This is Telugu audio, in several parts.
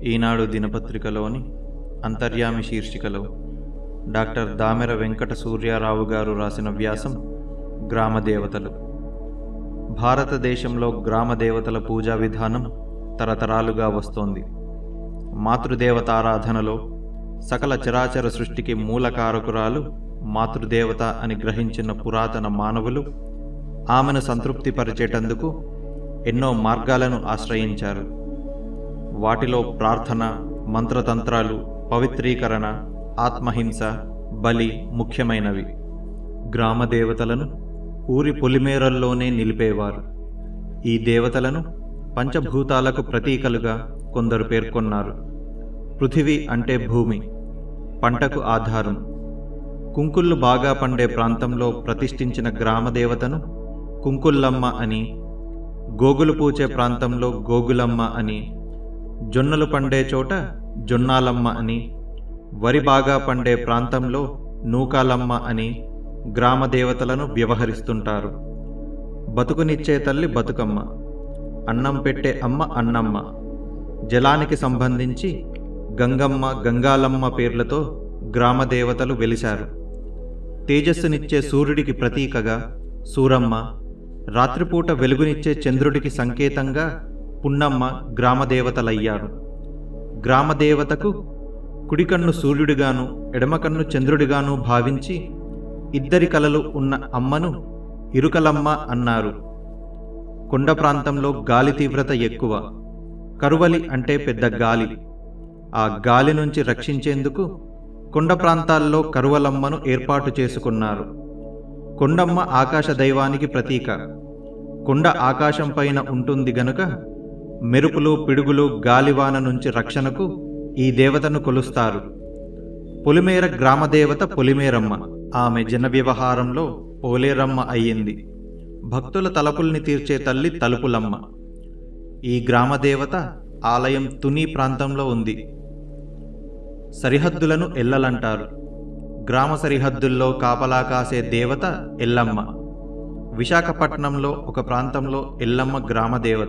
ఈనాడు దినపత్రికలోని అంతర్యామి శీర్షికలో డాక్టర్ దామెర వెంకట సూర్యారావు గారు రాసిన వ్యాసం గ్రామదేవతలు భారతదేశంలో గ్రామదేవతల పూజా విధానం తరతరాలుగా వస్తోంది మాతృదేవతారాధనలో సకల చరాచర సృష్టికి మూలకారకురాలు మాతృదేవత అని గ్రహించిన పురాతన మానవులు ఆమెను సంతృప్తిపరిచేటందుకు ఎన్నో మార్గాలను ఆశ్రయించారు వాటిలో ప్రార్థన మంత్రతంత్రాలు పవిత్రీకరణ ఆత్మహింస బలి ముఖ్యమైనవి గ్రామ దేవతలను ఊరి పొలిమేరల్లోనే నిలిపేవారు ఈ దేవతలను పంచభూతాలకు ప్రతీకలుగా కొందరు పేర్కొన్నారు పృథివీ అంటే భూమి పంటకు ఆధారం కుంకుళ్ళు బాగా పండే ప్రాంతంలో ప్రతిష్ఠించిన గ్రామదేవతను కుంకుల్లమ్మ అని గోగులు పూచే ప్రాంతంలో గోగులమ్మ అని జొన్నలు పండే చోట జొన్నాలమ్మ అని వరి బాగా పండే ప్రాంతంలో నూకాలమ్మ అని గ్రామ దేవతలను వ్యవహరిస్తుంటారు బతుకునిచ్చే తల్లి బతుకమ్మ అన్నం పెట్టే అమ్మ అన్నమ్మ జలానికి సంబంధించి గంగమ్మ గంగాలమ్మ పేర్లతో గ్రామ దేవతలు వెలిశారు తేజస్సునిచ్చే సూర్యుడికి ప్రతీకగా సూరమ్మ రాత్రిపూట వెలుగునిచ్చే చంద్రుడికి సంకేతంగా పున్నమ్మ గ్రామదేవతలయ్యారు గ్రామదేవతకు కుడికన్ను సూర్యుడిగాను ఎడమకన్ను చంద్రుడిగాను భావించి ఇద్దరి కలలు ఉన్న అమ్మను ఇరుకలమ్మ అన్నారు కొండ ప్రాంతంలో గాలి తీవ్రత ఎక్కువ కరువలి అంటే పెద్ద గాలి ఆ గాలి నుంచి రక్షించేందుకు కొండ ప్రాంతాల్లో కరువలమ్మను ఏర్పాటు చేసుకున్నారు కొండమ్మ ఆకాశ దైవానికి ప్రతీక కొండ ఆకాశం పైన ఉంటుంది గనుక మెరుపులు పిడుగులు గాలివాన నుంచి రక్షణకు ఈ దేవతను కొలుస్తారు పొలిమేర గ్రామదేవత పొలిమేరమ్మ ఆమె జన వ్యవహారంలో పోలేరమ్మ అయ్యింది భక్తుల తలపుల్ని తీర్చే తల్లి తలుపులమ్మ ఈ గ్రామదేవత ఆలయం తుని ప్రాంతంలో ఉంది సరిహద్దులను ఎల్లలంటారు గ్రామ సరిహద్దుల్లో కాపలా కాసే దేవత ఎల్లమ్మ విశాఖపట్నంలో ఒక ప్రాంతంలో ఎల్లమ్మ గ్రామదేవత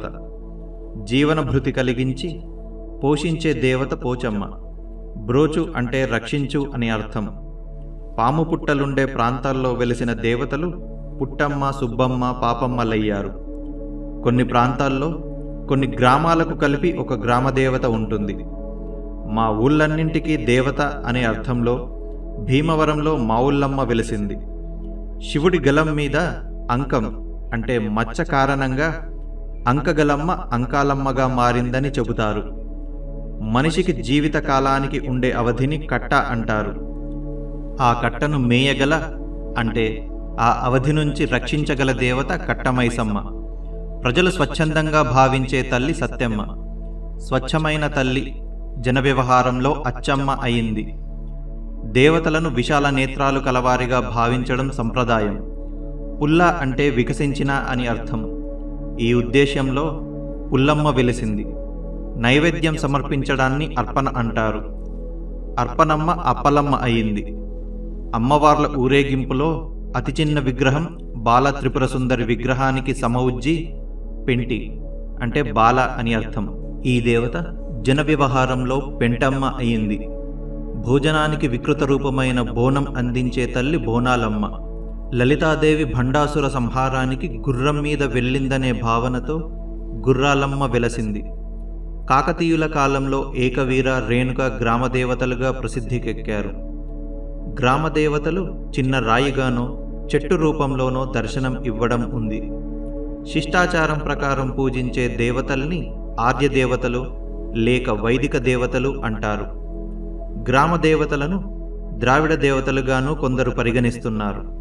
జీవనభృతి కలిగించి పోషించే దేవత పోచమ్మ బ్రోచు అంటే రక్షించు అని అర్థం పాము పుట్టలుండే ప్రాంతాల్లో వెలిసిన దేవతలు పుట్టమ్మ సుబ్బమ్మ పాపమ్మలయ్యారు కొన్ని ప్రాంతాల్లో కొన్ని గ్రామాలకు కలిపి ఒక గ్రామదేవత ఉంటుంది మా ఊళ్ళన్నింటికీ దేవత అనే అర్థంలో భీమవరంలో మావుల్లమ్మ వెలిసింది శివుడి గలం మీద అంకం అంటే మచ్చ కారణంగా అంకగలమ్మ అంకాలమ్మగా మారిందని చెబుతారు మనిషికి జీవిత కాలానికి ఉండే అవధిని కట్ట అంటారు ఆ కట్టను మేయగల అంటే ఆ అవధి నుంచి రక్షించగల దేవత కట్టమైసమ్మ ప్రజలు స్వచ్ఛందంగా భావించే తల్లి సత్యమ్మ స్వచ్ఛమైన తల్లి జన వ్యవహారంలో అచ్చమ్మ అయింది దేవతలను విశాల నేత్రాలు కలవారిగా భావించడం సంప్రదాయం పుల్ల అంటే వికసించిన అని అర్థం ఈ ఉద్దేశ్యంలో పుల్లమ్మ వెలిసింది నైవేద్యం సమర్పించడాన్ని అర్పణ అంటారు అర్పణమ్మ అప్పలమ్మ అయింది అమ్మవార్ల ఊరేగింపులో అతి చిన్న విగ్రహం బాల త్రిపుర సుందరి విగ్రహానికి సమవుజ్జి పెంటి అంటే బాల అని అర్థం ఈ దేవత జన వ్యవహారంలో పెంటమ్మ అయింది భోజనానికి వికృత రూపమైన బోనం అందించే తల్లి బోనాలమ్మ లలితాదేవి భండాసుర సంహారానికి గుర్రం మీద వెళ్ళిందనే భావనతో గుర్రాలమ్మ వెలసింది కాకతీయుల కాలంలో ఏకవీర రేణుక గ్రామదేవతలుగా ప్రసిద్ధికెక్కారు గ్రామదేవతలు చిన్న రాయిగానో చెట్టు రూపంలోనో దర్శనం ఇవ్వడం ఉంది శిష్టాచారం ప్రకారం పూజించే దేవతల్ని ఆర్య దేవతలు లేక వైదిక దేవతలు అంటారు గ్రామ దేవతలను ద్రావిడ దేవతలుగాను కొందరు పరిగణిస్తున్నారు